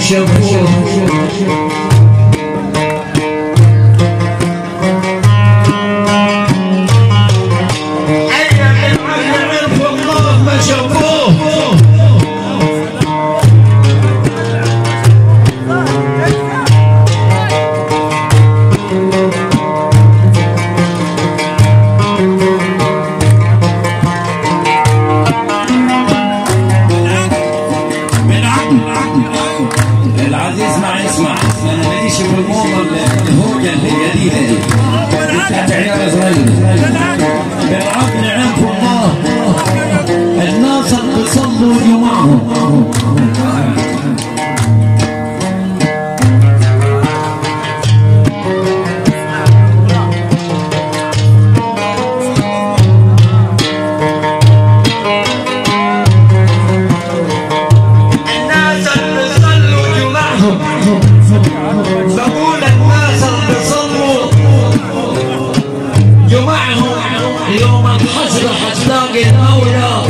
شافوه أيام العهد عرفوا الله ما شافوه بالعقل العزيز ما يسمع انا ماليش في الموضه الهوجه الجديده دي بتاعت عيال صغير بالعقل عرفوا الله الناس اللي بيصلوا جمعهم الناس اللي بيصلوا جمعهم بقول الناس اللي بيصلوا جمعهم يوم الحشر حتلاقي المولى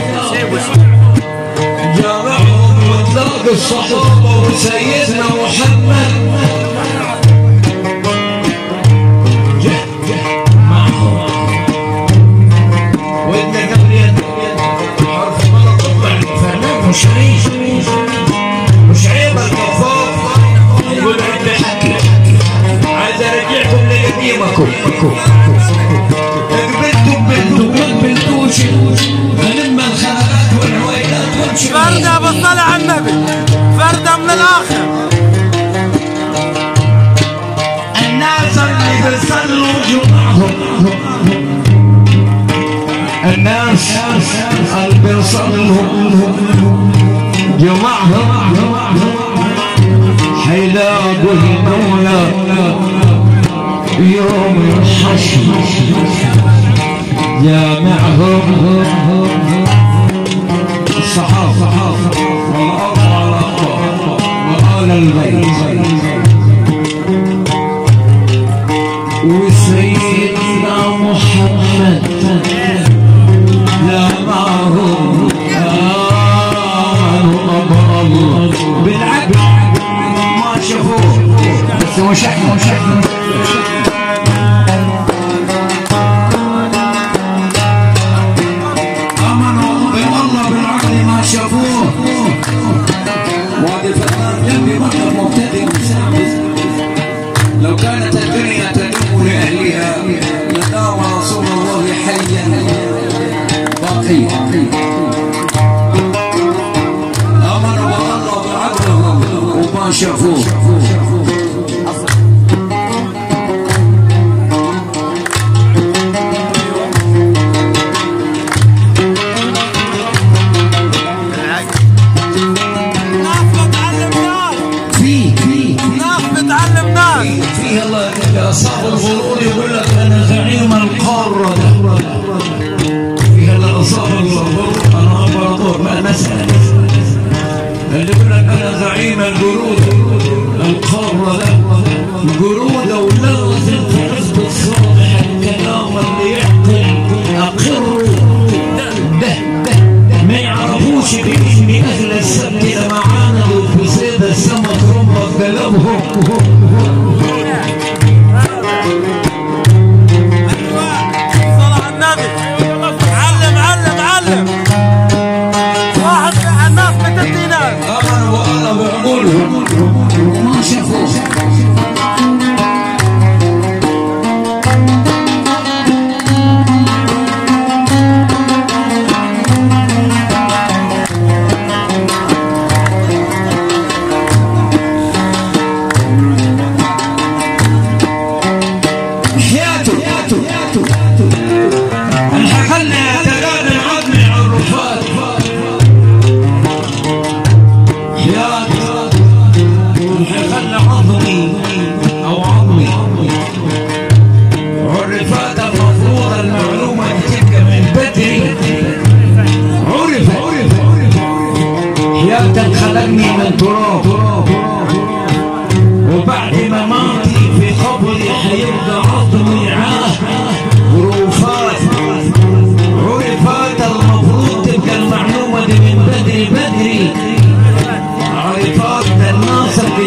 جمعهم وتلاقي الصحابة وسيدنا محمد جه جه معهم وانت قبل حرف غلط طلع فنان مش عيب مش عيب الكفار يقول عندي حكي عايز ارجعكم لقديمكم قبلتم بنتم ما قبلتوش هلم الخيرات والعويلات وامشي فردة بالصلاة على النبي فردة من الآخر الناس اللي بيصلوا جمعهم الناس اللي بيصلوا جمعهم حيلاقوا المولى يوم الحشر جامعهم الصحابة والأرض وآل البيت وسيدنا محمد لا معهم آمنوا أمر الله بالعقل ما شافوه بس مش احنا مش احنا امنوا بالله بالعقل ما شافوه وادي الفتان جنبي مطلب مبتدئ لو كانت الدنيا تدوم لاهلها لدام رسول الله حيا باقيا امنوا بالله بعقلهم وما شافوه ناس بتعلم ناس في في ناس بتعلم ناس في الله اصحاب الغرور يقول لك انا زعيم القاره ده في هلا اصحاب الغرور انا امبراطور ما المساله اللي يقول لك انا زعيم الجرود القاره ده جروده ولازم في حزب الصالح الكلام اللي يعقل اقر ده ده ده ما يعرفوش بان اهل السبت لما عاندوا في صيد السمك ربك قلبهم صلاة على النبي علم علم علم واحد الناس بتدي ناس امنوا والله بعقولهم وما شافوه حياته الحقلنا اعتقاد العظم عرفات حياته الحقلنا عظمي او عظمي عرفات المفروض المعلومة تلك من بدري عرفت حياتك خلقني من تراب وبعد مماتي في قبري حيبقى عظمي عاه غروفات عرفات المفروض تبقى المعلومة دي من بدري بدري عرفات الناس اللي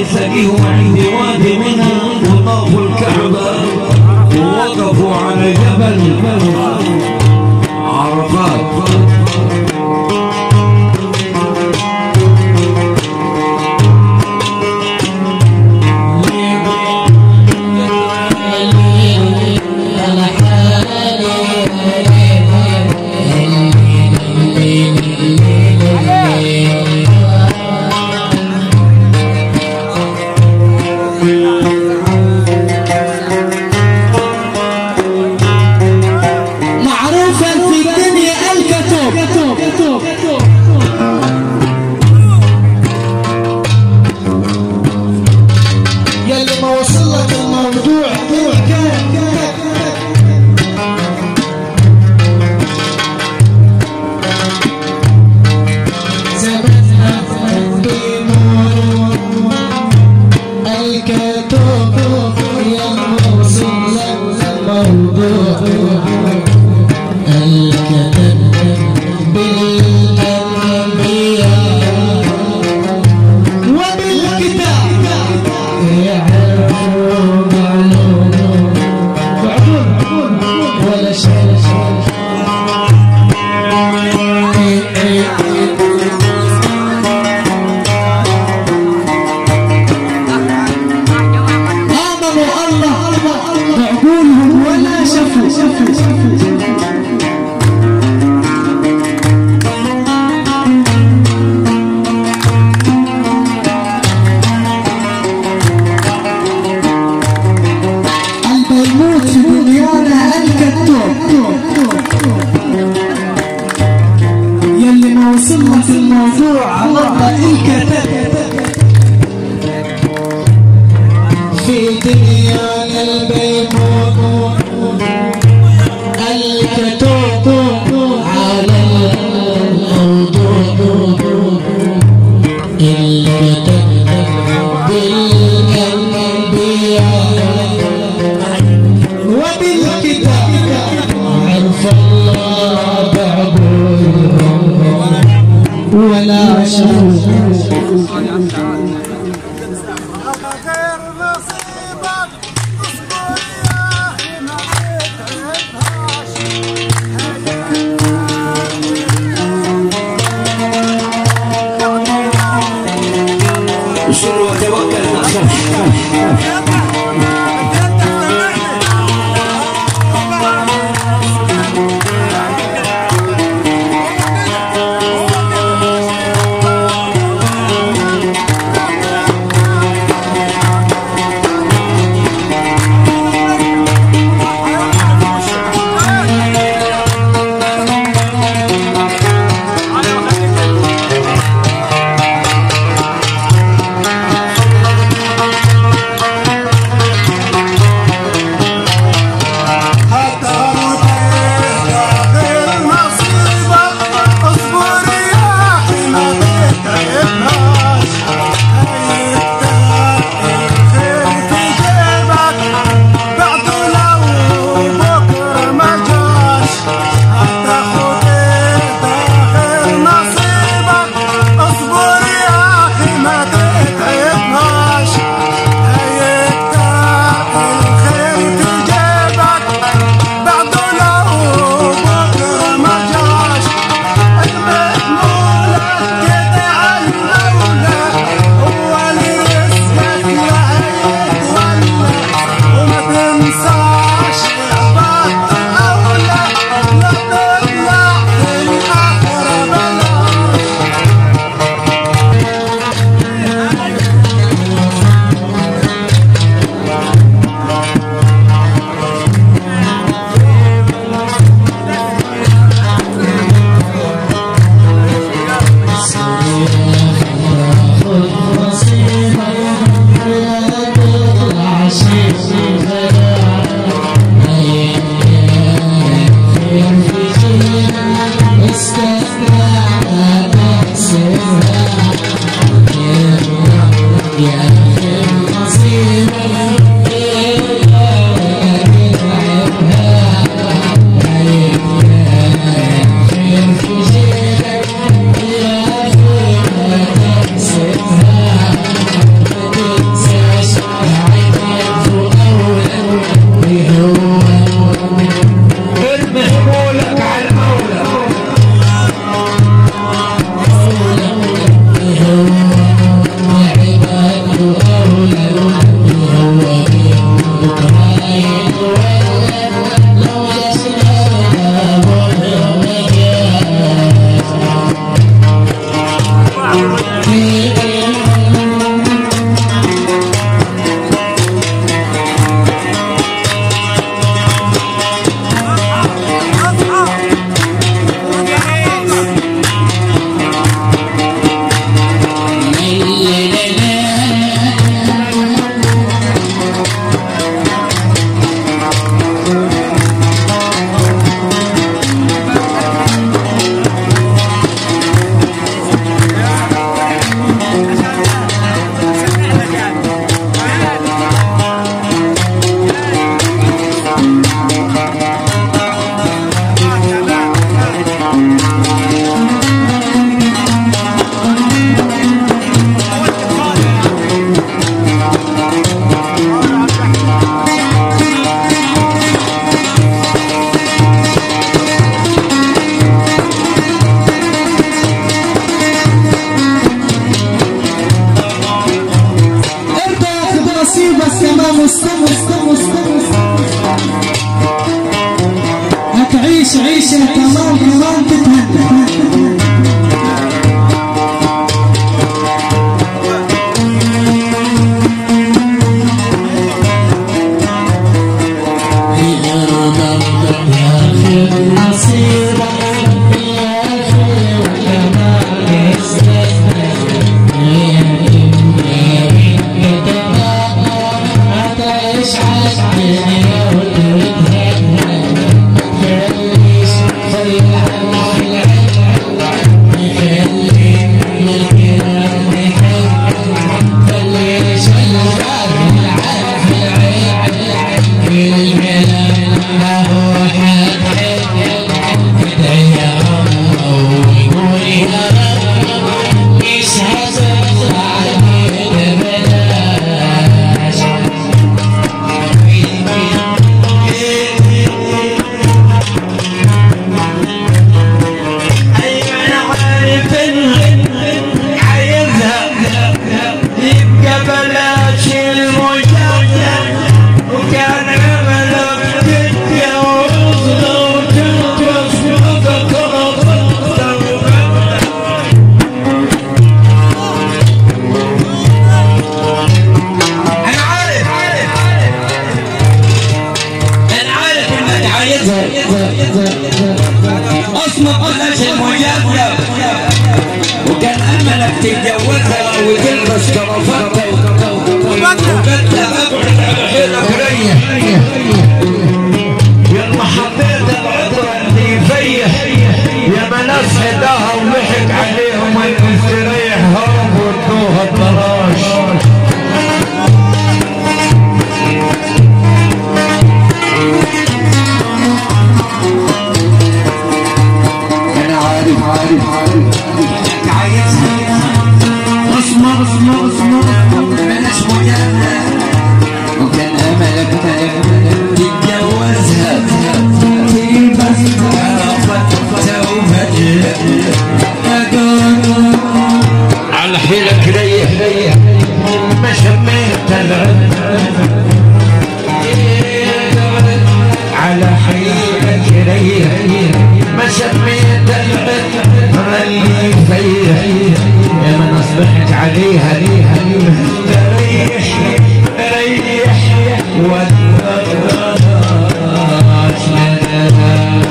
كتب بالأنبياء وبالكتاب يعرفوا معلوم ولا شيء آمنوا الله بعقولهم ولا شفوا قلب يموت في دنيانا الكتوب يلي ما وصلنا في الموضوع الله الكتب في دنيانا البيموت الكتوب على الموضوع الكتب بالأنبياء وبالكتاب عرف الله بعبودهم ولا شوف غير نصيبك اصبر يا اخي ما تتعبهاش وصل وتوكل ما تخافش انا عارف انا عارف انك عايزها اصلا بلاش المجازة وكان املك تتجوزها وتلبس كرافتها وكانت ابعد على حيلك ريح يا ما حبيت العطر اللي يفيح يا ما ناس هداها وضحك عليهم المستريح هرب ودوها الطراش انا عارف عارف عارف انك عايزها اصمر اصمر اصمر بلاش مجاملة وكان املك تتجوزها تلبس كرافتها وفجأة على حيلك ريح ريح ما شميت العطر على حيلك ريح ما شميت العطر اللي يفيح يا من اصبحت عليها ريح ريح ريح والنقاش لنا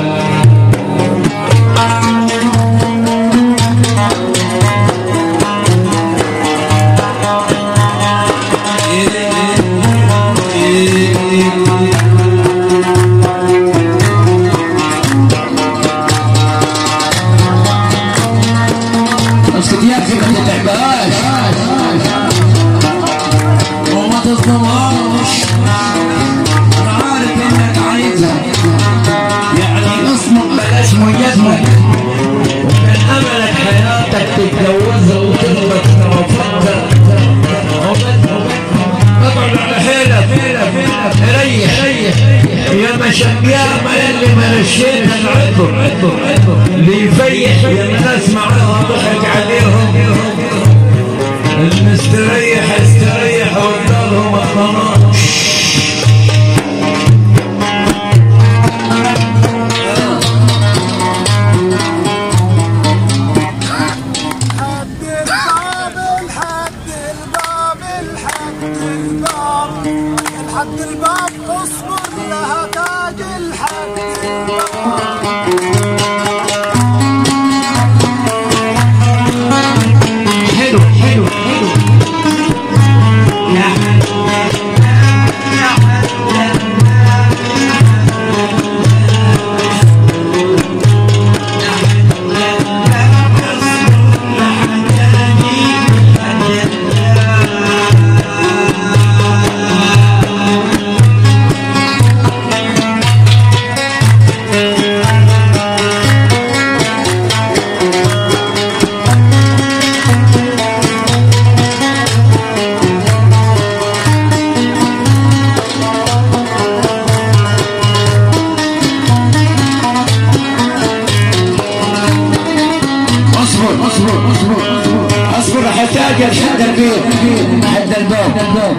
اسكت يا اخي ما تتعبهاش وما تصدمهاش انا عارف انك عايزها يعني اصمت بلاش مجازمة كان املك حياتك تتجوزها وتربط طرفتها اقعد على حيلك ريح ريح يا ما شقيامة اللي ما رشيت العطر اللي يفيح يا ناس معاها ضحك عليهم المستريح استريح وقالهم الطناش حد الباب لحد الباب لحد الباب لحد الباب اصبر لها تاج لحد الباب حلو حلو حلو اصبر اصبر اصبر اصبر حتى اجي لحد البيت حد الباب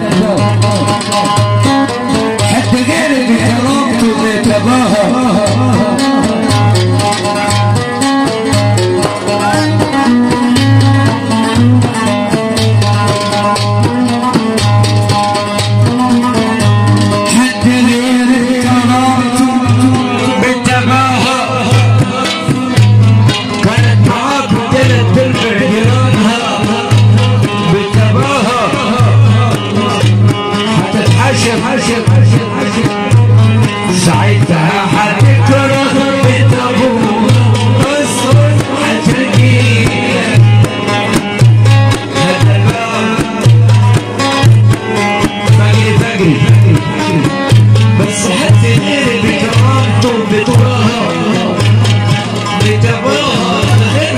حتى غير بكرامته بتباهى حتى غير بكرامته بالتباهى كانت معاك وكانت ترفع جيرانها بالتباهى حتتحشم حشم حشم حشم ساعتها حتكره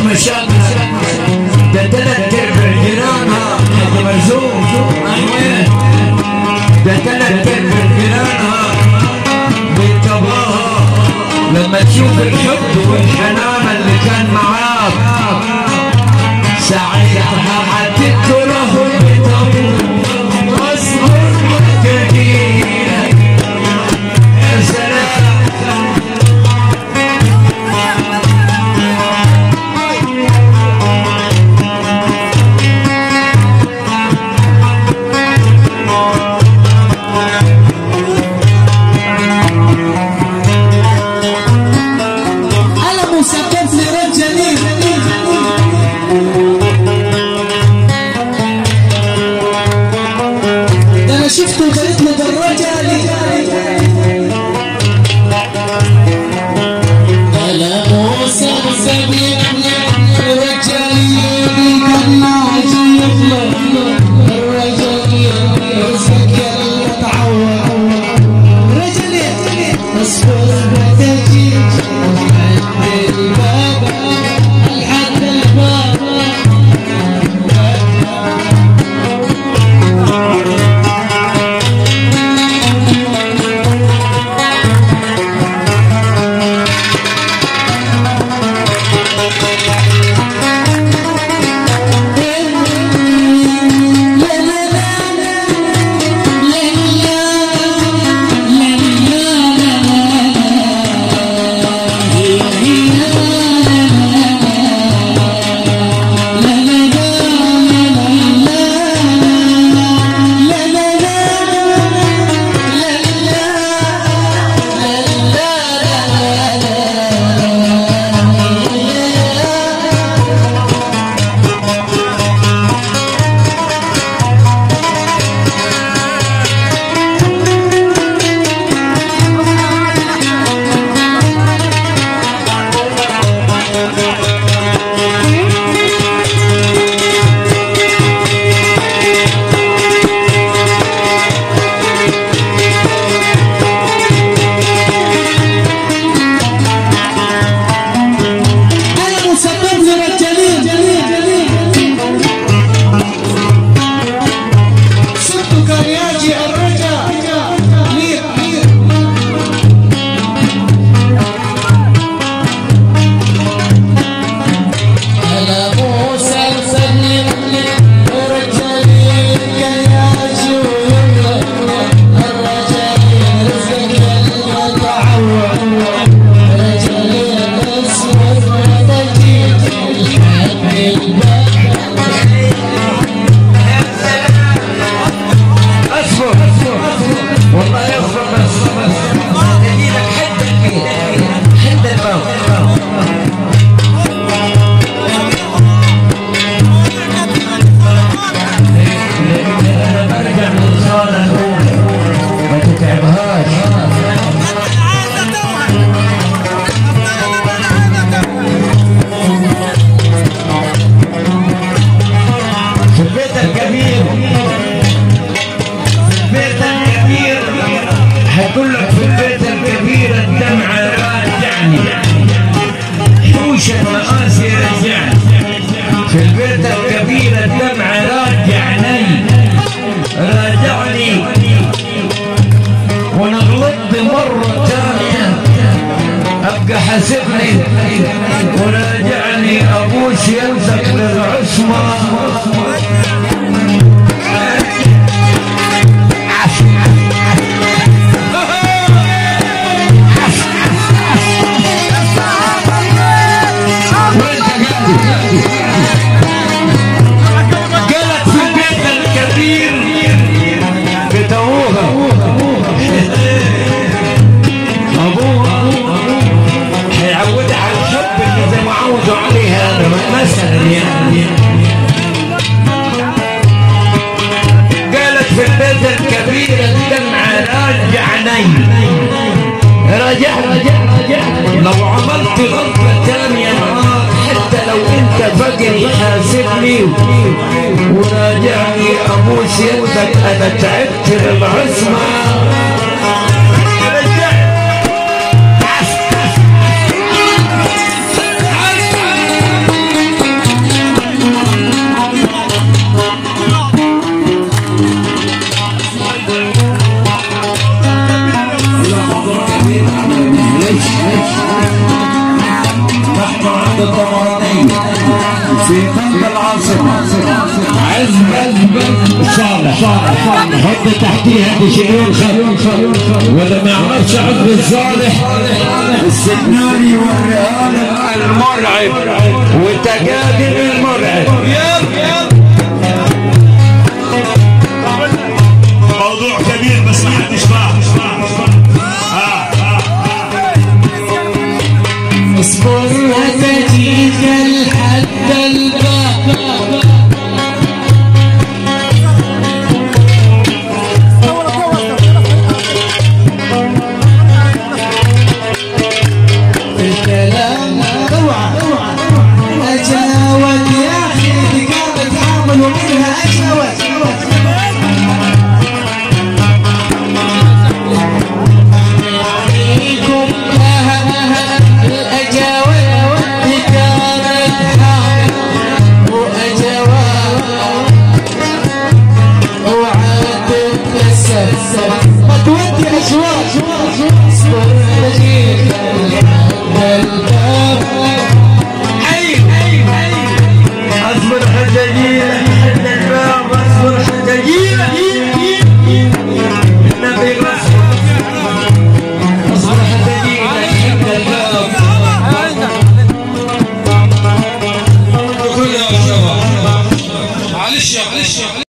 مشاكل ده تلات ارباع جيرانها حاج مرزوق ايوه ده تلات ارباع جيرانها بيتباها لما تشوف الحب والحنان اللي كان معاك ساعتها هتكره البطل واصبر تجيلك يا سلام أنا مسبب لرجلي ده أنا شفته بقيت مدرجة لي أنا مسبب لرجلي كان عجيب الرجل رزقك يتعوض رجلي اصبر وتجي لحد الباب لحد الباب لا لا أنا مسبب لرجلين صدق كان يجي الرجا مير مير أنا مسبب لرجلين كان يجي الرجل رزقك المتعود اصبر والله اصبر بس بس اديلك حته كبيره حته الموت انا برجع من الصاله الاولى ما تتعبهاش في البيت الكبير في البيت الكبير هقول لك في البيت الكبير الدمع راجعني حوش المآسي رجعني في البيت الكبير الدمع راجعني راجعني وانا غلطت مرة ثانية ابقى حاسبني وراجعني ابوس يدك للعصمة قالت في البيت الكبير بتوها ابوها هيعودها على الحب اللي زي ما عودوا عليه هذا مثلا يعني قالت في البيت الكبير الدمع راجعني رجع لو عملت غلطة ثانية معاك حتى لو انت فقري حاسبني وراجعني ابوس يدك انا تعبت للعصمة رجع الوطني في قلب العاصمة عزبة صالح حط تحتيها تشيلون خط ولا ما يعرفش عزبة صالح السناري والرهان المرعب وتجادل المرعب موضوع كبير بس ما حدش فاهم آه، آه، آه. اصبر وتجي